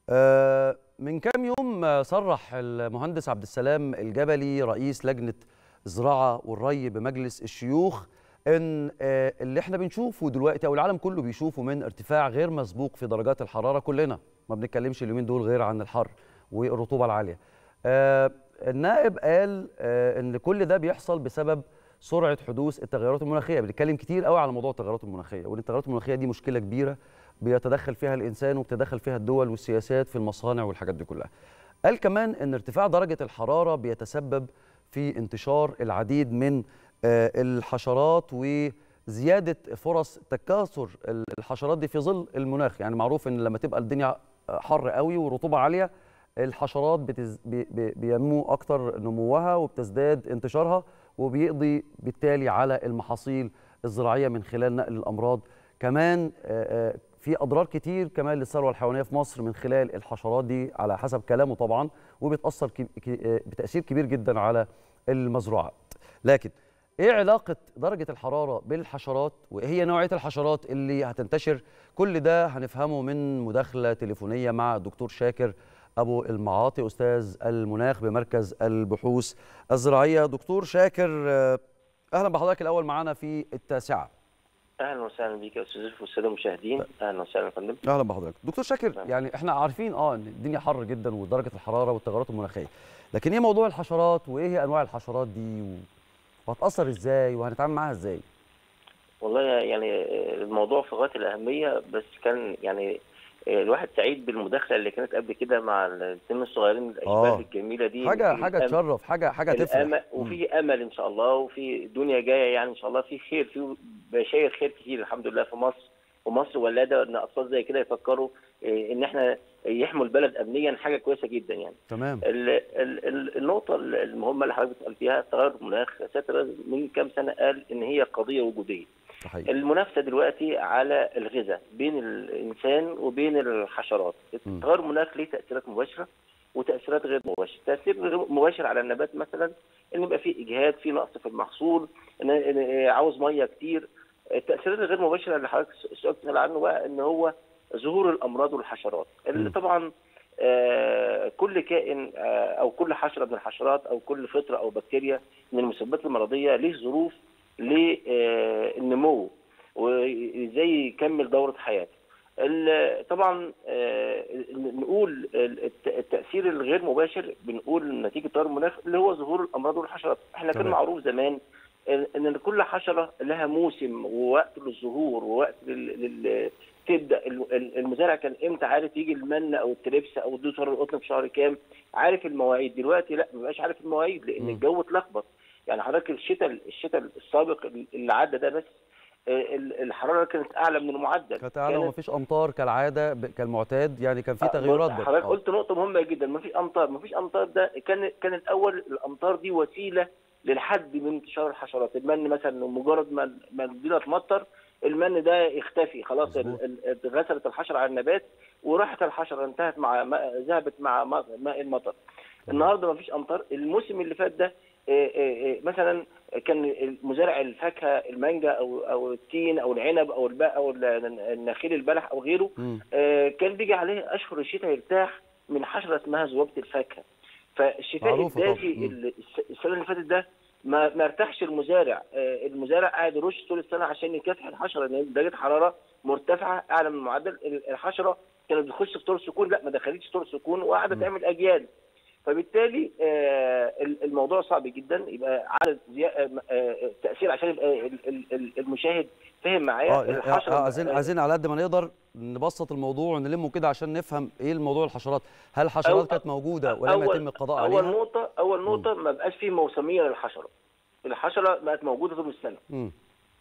آه، من كام يوم آه، صرح المهندس عبد السلام الجبلي رئيس لجنة الزراعة والري بمجلس الشيوخ ان آه، اللي احنا بنشوفه دلوقتي او العالم كله بيشوفه من ارتفاع غير مسبوق في درجات الحرارة كلنا ما بنتكلمش اليومين دول غير عن الحر والرطوبة العالية آه، النائب قال آه، ان كل ده بيحصل بسبب سرعه حدوث التغيرات المناخيه بنتكلم كتير قوي على موضوع التغيرات المناخيه وان التغيرات المناخيه دي مشكله كبيره بيتدخل فيها الانسان وبتدخل فيها الدول والسياسات في المصانع والحاجات دي كلها قال كمان ان ارتفاع درجه الحراره بيتسبب في انتشار العديد من آه، الحشرات وزياده فرص تكاثر الحشرات دي في ظل المناخ يعني معروف ان لما تبقى الدنيا حر قوي ورطوبه عاليه الحشرات بتز... بي... بي... بينمو اكتر نموها وبتزداد انتشارها وبيقضي بالتالي على المحاصيل الزراعيه من خلال نقل الامراض كمان آه، آه، في اضرار كتير كمان للثروه الحيوانيه في مصر من خلال الحشرات دي على حسب كلامه طبعا وبتاثر كي... كي... آه، بتاثير كبير جدا على المزروعات لكن ايه علاقه درجه الحراره بالحشرات وايه هي نوعيه الحشرات اللي هتنتشر كل ده هنفهمه من مداخله تليفونيه مع الدكتور شاكر ابو المعاطي استاذ المناخ بمركز البحوث الزراعيه دكتور شاكر آه، اهلا بحضرتك الاول معانا في التاسعه اهلا وسهلا بيك يا استاذ يوسف والساده المشاهدين اهلا وسهلا يا فندم اهلا بحضرتك دكتور شاكر نعم. يعني احنا عارفين اه ان الدنيا حر جدا ودرجه الحراره والتغيرات المناخيه لكن ايه موضوع الحشرات وايه هي انواع الحشرات دي و... وهتاثر ازاي وهنتعامل معاها ازاي والله يعني الموضوع في غايه الاهميه بس كان يعني الواحد سعيد بالمداخله اللي كانت قبل كده مع الاثنين الصغيرين الاشباه آه. الجميله دي حاجه في حاجه أم- تشرف حاجه حاجه تفرح الامل وفي امل ان شاء الله وفي دنيا جايه يعني ان شاء الله في خير في بشاير خير كتير الحمد لله في مصر ومصر ولاده ان اطفال زي كده يفكروا إيه، ان احنا يحموا البلد امنيا حاجه كويسه جدا يعني تمام ال ال ال النقطة المهمة اللي حضرتك بتسأل فيها تغير المناخ سيادة الرئيس من كام سنة قال إن هي قضية وجودية. صحيح المنافسة دلوقتي على الغذاء بين الإنسان وبين الحشرات. م. تغير المناخ ليه تأثيرات مباشرة وتأثيرات غير مباشرة. تأثير غير مباشر على النبات مثلا إن يبقى في إجهاد، في نقص في المحصول، إن إن عاوز مية كتير. التأثيرات الغير مباشرة اللي حضرتك السؤال بتسأل عنه بقى إن هو ظهور الأمراض والحشرات. اللي م. طبعا آه، كل كائن آه، او كل حشره من الحشرات او كل فطره او بكتيريا من المسببات المرضيه ليه ظروف للنمو وازاي يكمل دوره حياته. ال- طبعا آه، نقول الت- التاثير الغير مباشر بنقول نتيجه تغير المناخ اللي هو ظهور الامراض والحشرات، احنا كان تمام. معروف زمان ان إن كل حشره لها موسم ووقت للظهور ووقت لل... لل... تبدا ال- ال- المزارع كان امتى عارف يجي المن او التربس او الدوسر القطن في شهر كام عارف المواعيد دلوقتي لا ما بقاش عارف المواعيد لان مم. الجو اتلخبط يعني حضرتك الشتاء الشتاء السابق اللي عدى ده بس آه، ال- الحراره كانت اعلى من المعدل كانت اعلى ومفيش امطار كالعاده ب- كالمعتاد يعني كان في تغيرات برضه. حضرتك آه. قلت نقطه مهمه جدا ما فيش امطار ما فيش امطار ده كان كان الاول الامطار دي وسيله للحد من انتشار الحشرات المن مثلا مجرد ما ما الدنيا تمطر المن ده يختفي خلاص مظبوط. ال- ال- غسلت الحشره على النبات وراحت الحشره انتهت مع ماء- ذهبت مع ماء ماء المطر النهارده ما فيش امطار الموسم اللي فات ده آه، آه، آه، مثلا كان مزارع الفاكهه المانجا او او التين او العنب او الب- او ال- النخيل البلح او غيره مم. آه، كان بيجي عليه اشهر الشتاء يرتاح من حشره اسمها ذبابه الفاكهه فالشتاء معروفة الدافي طبعاً. ال- الس- السنه اللي فاتت ده ما ما ارتاحش المزارع آه، المزارع قاعد يرش طول السنه عشان يكافح الحشره لان درجه حراره مرتفعه اعلى من المعدل ال- الحشره كانت بتخش في طور سكون لا ما دخلتش طور سكون وقاعده م. تعمل اجيال فبالتالي آه، ال- الموضوع صعب جدا يبقى عدد زيا- آه، آه، تاثير عشان يبقى ال- ال- ال- المشاهد فهم معايا اه الحشره آه، عايزين آه، عايزين على قد ما نقدر نبسط الموضوع ونلمه كده عشان نفهم ايه الموضوع الحشرات هل الحشرات أول- كانت موجوده ولم أول- يتم القضاء اول عليها نقطه اول نقطه ما بقاش فيه موسميه للحشره الحشره بقت موجوده طول السنه مم.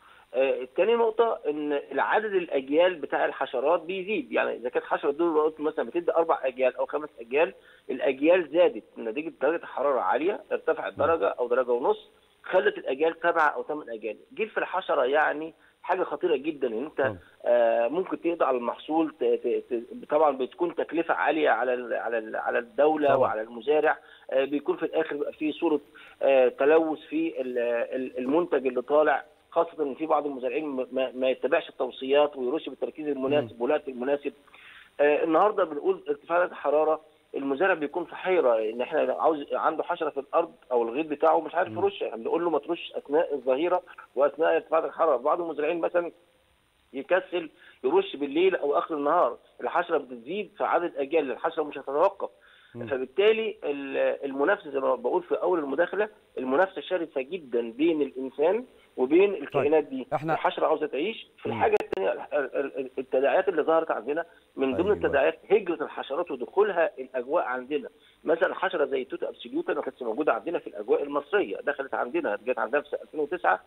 آه، تاني نقطة إن العدد الأجيال بتاع الحشرات بيزيد، يعني إذا كانت حشرة دول قلت مثلا بتدي أربع أجيال أو خمس أجيال، الأجيال زادت نتيجة درجة الحرارة عالية، ارتفعت درجة أو درجة ونص، خلت الأجيال سبعة أو ثمان أجيال، جيل في الحشرة يعني حاجة خطيرة جدا إن أنت طبعا. آه، ممكن تقضي على المحصول ت- ت- ت- طبعا بتكون تكلفة عالية على ال- على ال- على الدولة طبعا. وعلى المزارع، آه، بيكون في الآخر بيبقى في صورة آه، تلوث في ال- ال- المنتج اللي طالع خاصة ان في بعض المزارعين ما- ما, ما يتبعش التوصيات ويرش بالتركيز المناسب والوقت المناسب آه النهارده بنقول ارتفاع درجه الحراره المزارع بيكون في حيره ان احنا عاوز عنده حشره في الارض او الغيط بتاعه مش عارف يرش احنا بنقول له ما ترش اثناء الظهيره واثناء ارتفاع درجه الحراره بعض المزارعين مثلا يكسل يرش بالليل او اخر النهار الحشره بتزيد في عدد اجيال الحشره مش هتتوقف فبالتالي المنافسه زي ما بقول في اول المداخله المنافسه شرسه جدا بين الانسان وبين الكائنات دي احنا الحشره عاوزه تعيش في الحاجه الثانيه التداعيات اللي ظهرت عندنا من ضمن أيوة. التداعيات هجره الحشرات ودخولها الاجواء عندنا مثلا حشره زي توتا ابسوليوتا ما كانتش موجوده عندنا في الاجواء المصريه دخلت عندنا جت عندنا في 2009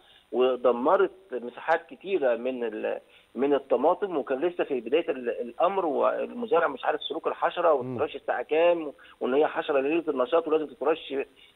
ودمرت مساحات كتيره من ال... من الطماطم وكان لسه في بدايه ال- الامر والمزارع مش عارف سلوك الحشره وتترش الساعه كام وان هي حشره ليله النشاط ولازم تترش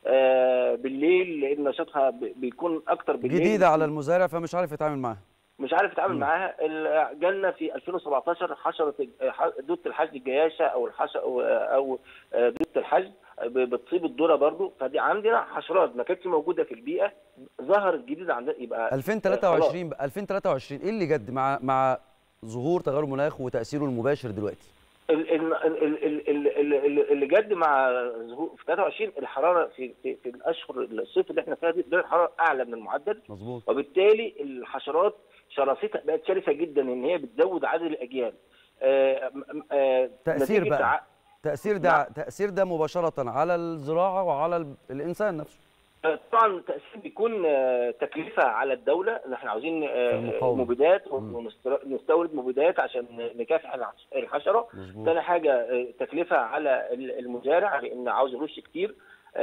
آه، بالليل لان نشاطها ب- بيكون اكتر بالليل جديده على المزارع فمش عارف يتعامل معاها مش عارف يتعامل مم. معاها ال- جالنا في 2017 حشره الج- ح- دوده الحشد الجياشه او الحش او أو دوده الحشد ب- بتصيب الذره برضو فدي عندنا حشرات ما كانتش موجوده في البيئه ظهرت جديد عندنا يبقى 2023 بقى 2023 ايه اللي جد مع مع ظهور تغير المناخ وتاثيره المباشر دلوقتي ال- ال- ال- ال- ال- ال- ال- اللي جد مع ظهور في 23 الحراره في في, في الاشهر الصيف اللي احنا فيها دي درجه الحراره اعلى من المعدل مظبوط وبالتالي الحشرات شراستها بقت شرسه جدا ان هي بتزود عدد الاجيال آه، م- آه، تأثير نتيجة بقى. ع- تاثير ده تاثير ده مباشره على الزراعه وعلى ال- الانسان نفسه طبعا التأثير بيكون آه، تكلفة على الدولة ان احنا عاوزين آه، في المقاومة. مبيدات مم. ونستورد مبيدات عشان نكافح العش- الحشرة مظبوط ثاني حاجة آه، تكلفة على ال- المزارع لان عاوز يرش كتير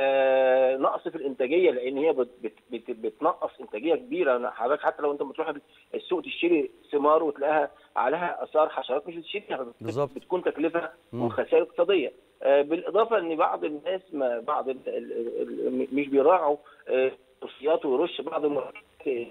آه، نقص في الانتاجيه لان هي بت بت بت بتنقص انتاجيه كبيره أنا حضرتك حتى لو انت بتروح السوق تشتري ثمار وتلاقيها عليها اثار حشرات مش بتشتريها بالظبط. بتكون تكلفه مم. وخسائر اقتصاديه آه، بالاضافه ان بعض الناس ما بعض ال ال ال مش بيراعوا آه، توصيات ويرش بعض المركبات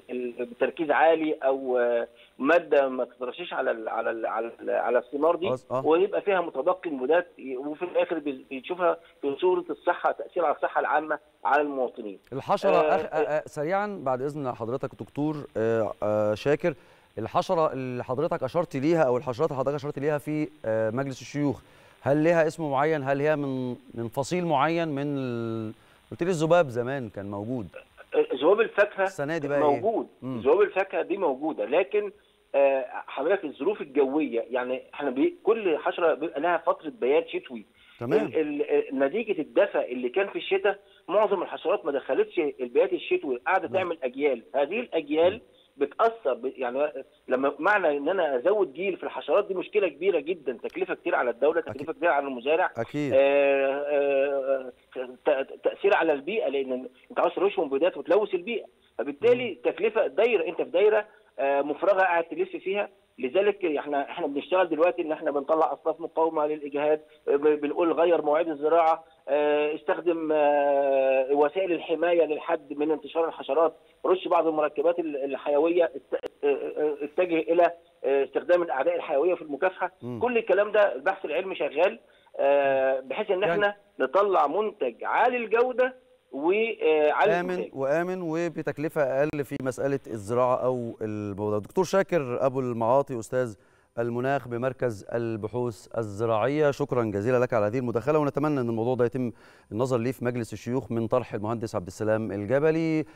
بتركيز عالي او آه، ماده ما تترشش على ال على ال على ال على الثمار دي خلاص، آه. ويبقى فيها متبقي مبيدات وفي الاخر بي- بيشوفها في صوره الصحه تاثير على الصحه العامه على المواطنين. الحشره آه، أخ... آه، آه، سريعا بعد اذن حضرتك دكتور آه، آه، شاكر الحشره اللي حضرتك اشرت ليها او الحشرات اللي حضرتك اشرت ليها في آه، مجلس الشيوخ هل لها اسم معين هل هي من من فصيل معين من ال... قلت لي الذباب زمان كان موجود ذباب الفاكهه السنه دي بقى ايه موجود مم. ذباب الفاكهه دي موجوده لكن آه، حضرتك الظروف الجويه يعني احنا بي كل حشره بيبقى لها فتره بيات شتوي تمام ال- ال- نتيجه الدفء اللي كان في الشتاء معظم الحشرات ما دخلتش البيات الشتوي قاعده نعم. تعمل اجيال هذه الاجيال بتاثر ب- يعني لما معنى ان انا ازود جيل في الحشرات دي مشكله كبيره جدا تكلفه كتير على الدوله تكلفه كبيره على المزارع اكيد آه، آه، ت- تاثير على البيئه لان انت عاوز ترش مبيدات وتلوث البيئه فبالتالي تكلفه دايره انت في دايره آه، مفرغه قاعد تلف فيها لذلك احنا احنا بنشتغل دلوقتي ان احنا بنطلع اصناف مقاومه للاجهاد آه، ب- بنقول غير مواعيد الزراعه آه، استخدم آه، وسائل الحمايه للحد من انتشار الحشرات رش بعض المركبات ال- الحيويه است- آه، آه، اتجه الى آه، استخدام الاعداء الحيويه في المكافحه مم. كل الكلام ده البحث العلمي شغال آه، بحيث ان يعني- احنا نطلع منتج عالي الجوده وعالي امن الانتاج وامن وبتكلفه اقل في مساله الزراعه او الموضوع دكتور شاكر ابو المعاطي استاذ المناخ بمركز البحوث الزراعيه شكرا جزيلا لك على هذه المداخله ونتمنى ان الموضوع ده يتم النظر ليه في مجلس الشيوخ من طرح المهندس عبد السلام الجبلي